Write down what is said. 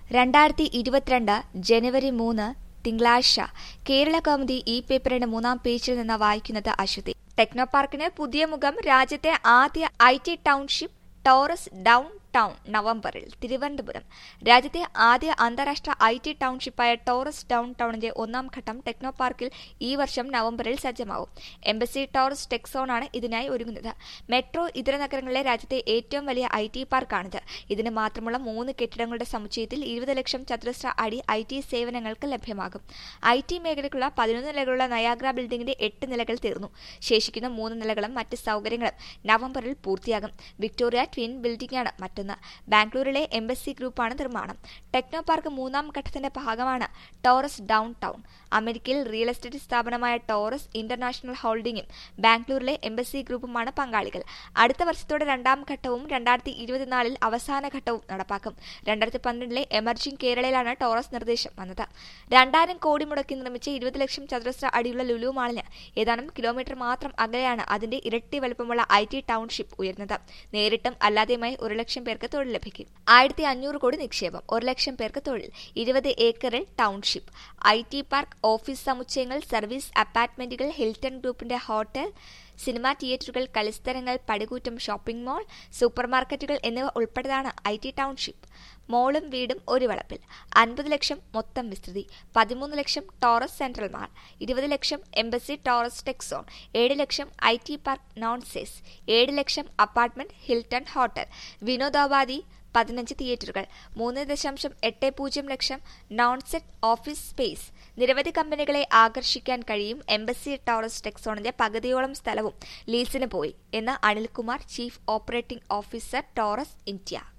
രണ്ടായിരത്തി ഇരുപത്തിരണ്ട് ജനുവരി മൂന്ന് തിങ്കളാഴ്ച കേരള കൗമുദി ഈ പേപ്പറിന്റെ മൂന്നാം പേജിൽ നിന്ന് വായിക്കുന്നത് അശ്വതി ടെക്നോ പാർക്കിന് പുതിയ മുഖം രാജ്യത്തെ ആദ്യ I T township Taurus downtown നവംബറിൽ തിരുവനന്തപുരം രാജ്യത്തെ ആദ്യ അന്താരാഷ്ട്ര ഐ ടി ടൗൺഷിപ്പായ ടോറസ് ഡൌൺ ടൗണിന്റെ ഒന്നാം ഘട്ടം ടെക്നോ പാർക്കിൽ ഈ വർഷം നവംബറിൽ സജ്ജമാവും എംബസി ടോറസ് ടെക്സോണാണ് ഇതിനായി ഒരുങ്ങുന്നത് മെട്രോ ഇതര നഗരങ്ങളിലെ രാജ്യത്തെ ഏറ്റവും വലിയ ഐ ടി പാർക്കാണിത് ഇതിന് മാത്രമുള്ള മൂന്ന് കെട്ടിടങ്ങളുടെ സമുച്ചയത്തിൽ ഇരുപത് ലക്ഷം ചതുരശ്ര അടി ഐ ടി സേവനങ്ങൾക്ക് ലഭ്യമാകും ഐ ടി മേഖലയ്ക്കുള്ള പതിനൊന്ന് നിലകളുള്ള നയാഗ്ര ബിൽഡിംഗിന്റെ എട്ട് നിലകൾ തീർന്നു ശേഷിക്കുന്ന മൂന്ന് നിലകളും മറ്റ് സൗകര്യങ്ങളും നവംബറിൽ പൂർത്തിയാകും വിക്ടോറിയ ട്വിൻ ബിൽഡിംഗാണ് മറ്റൊന്ന് ബാംഗ്ലൂരിലെ എംബസി ഗ്രൂപ്പാണ് നിർമ്മാണം ടെക്നോ പാർക്ക് മൂന്നാം ഘട്ടത്തിന്റെ ഭാഗമാണ് ടോറസ് ഡൌൺ ടൗൺ അമേരിക്കയിൽ റിയൽ എസ്റ്റേറ്റ് സ്ഥാപനമായ ടോറസ് ഇന്റർനാഷണൽ ഹോൾഡിംഗും ബാംഗ്ലൂരിലെ എംബസി ഗ്രൂപ്പുമാണ് പങ്കാളികൾ അടുത്ത വർഷത്തോടെ രണ്ടാം ഘട്ടവും രണ്ടായിരത്തി ഇരുപത്തിനാലിൽ അവസാന ഘട്ടവും നടപ്പാക്കും രണ്ടായിരത്തി പന്ത്രണ്ടിലെ എമർജിംഗ് കേരളയിലാണ് ടോറസ് നിർദ്ദേശം വന്നത് രണ്ടായിരം കോടി മുടക്കി നിർമ്മിച്ച ഇരുപത് ലക്ഷം ചതുരശ്ര അടിയുള്ള ലുലു മാളിന് ഏതാനും കിലോമീറ്റർ മാത്രം അകലെയാണ് അതിന്റെ ഇരട്ടി വലുപ്പമുള്ള ഐ ടി ടൗൺഷിപ്പ് ഉയർന്നത് നേരിട്ടും അല്ലാതെയുമായി ഒരു ലക്ഷം പേർക്ക് തൊഴിൽ ലഭിക്കും ആയിരത്തി അഞ്ഞൂറ് കോടി നിക്ഷേപം ഒരു ലക്ഷം പേർക്ക് തൊഴിൽ ഇരുപത് ഏക്കറിൽ township I T park office സമുച്ചയങ്ങൾ സർവീസ് അപ്പാർട്ട്മെന്റുകൾ ഹിൽട്ടൺ ഗ്രൂപ്പിന്റെ ഹോട്ടൽ സിനിമാ തിയേറ്ററുകൾ കളിസ്ഥലങ്ങൾ പടുകൂറ്റം ഷോപ്പിംഗ് മാൾ സൂപ്പർ മാർക്കറ്റുകൾ എന്നിവ ഉൾപ്പെട്ടതാണ് ഐ ടി ടൗൺഷിപ്പ് മോളും വീടും ഒരു വളപ്പിൽ അൻപത് ലക്ഷം മൊത്തം വിസ്തൃതി പതിമൂന്ന് ലക്ഷം ടോറസ് സെൻട്രൽ മാൾ ഇരുപത് ലക്ഷം എംബസി ടോറസ് ടെക്സോൺ ഏഴ് ലക്ഷം I T park non SEZ ഏഴ് ലക്ഷം അപ്പാർട്ട്മെന്റ് ഹിൽട്ടൺ ഹോട്ടൽ വിനോദോപാധി പതിനഞ്ച് തിയേറ്ററുകൾ മൂന്ന് ദശാംശം എട്ട് പൂജ്യം ലക്ഷം നോൺ സെറ്റ് ഓഫീസ് സ്പേസ് നിരവധി കമ്പനികളെ ആകർഷിക്കാൻ കഴിയും എംബസി ടോറസ് ടെക്സോണിന്റെ പകുതിയോളം സ്ഥലവും ലീസിന് പോയി എന്ന് Anilkumar chief operating officer Taurus India